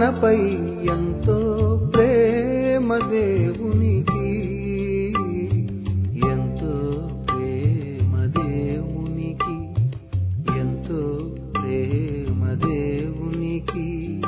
మనపై ఎంతో ప్రేమ దేవునికి ఎంతో ప్రేమ దేవునికి ఎంతో ప్రేమ దేవునికి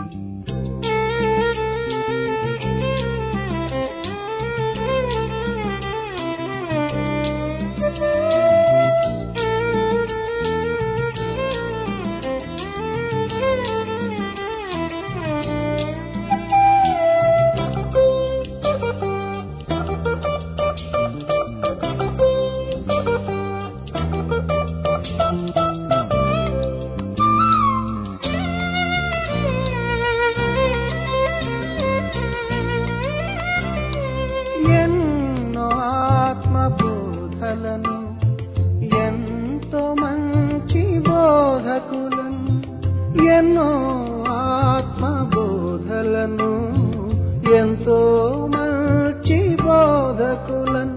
ఎన్నో ఆత్మ బోధలను ఎంతో మంచి బోధకులను ఎన్నో ఆత్మ బోధలను ఎంతో మంచి బోధకులను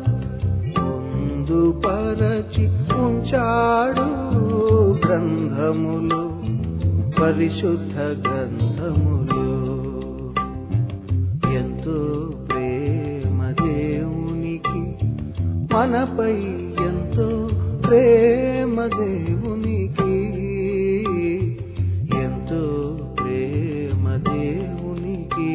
పొందుపరచి ఉంచాడు గ్రంథములు పరిశుద్ధ గ్రంథములు ఎంతో ప్రేమ దేవునికి మనపై ఎంతో ప్రేమ దేవునికి ఎంతో ప్రేమ దేవునికి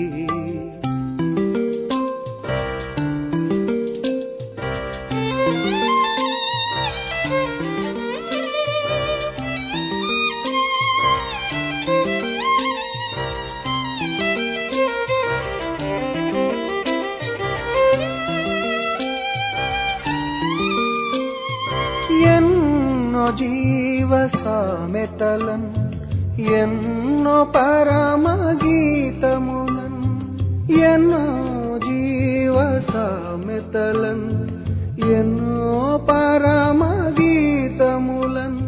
ఎన్నో జీవ సామెతలన్ ఎన్నో పరమ గీతములన్ ఎన్నో జీవ సామెతలన్ ఎన్నో పరమ గీతములన్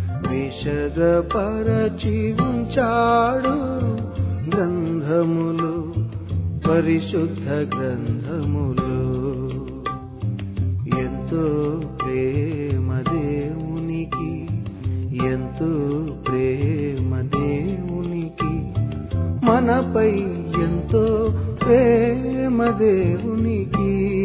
విషదపరచి ఉంచాడు గ్రంథములు పరిశుద్ధ గ్రంథములు ఎంతో ప్రేమ దేవునికి ఎంతో ప్రేమ దేవునికి మనపై ఎంతో ప్రేమ దేవునికి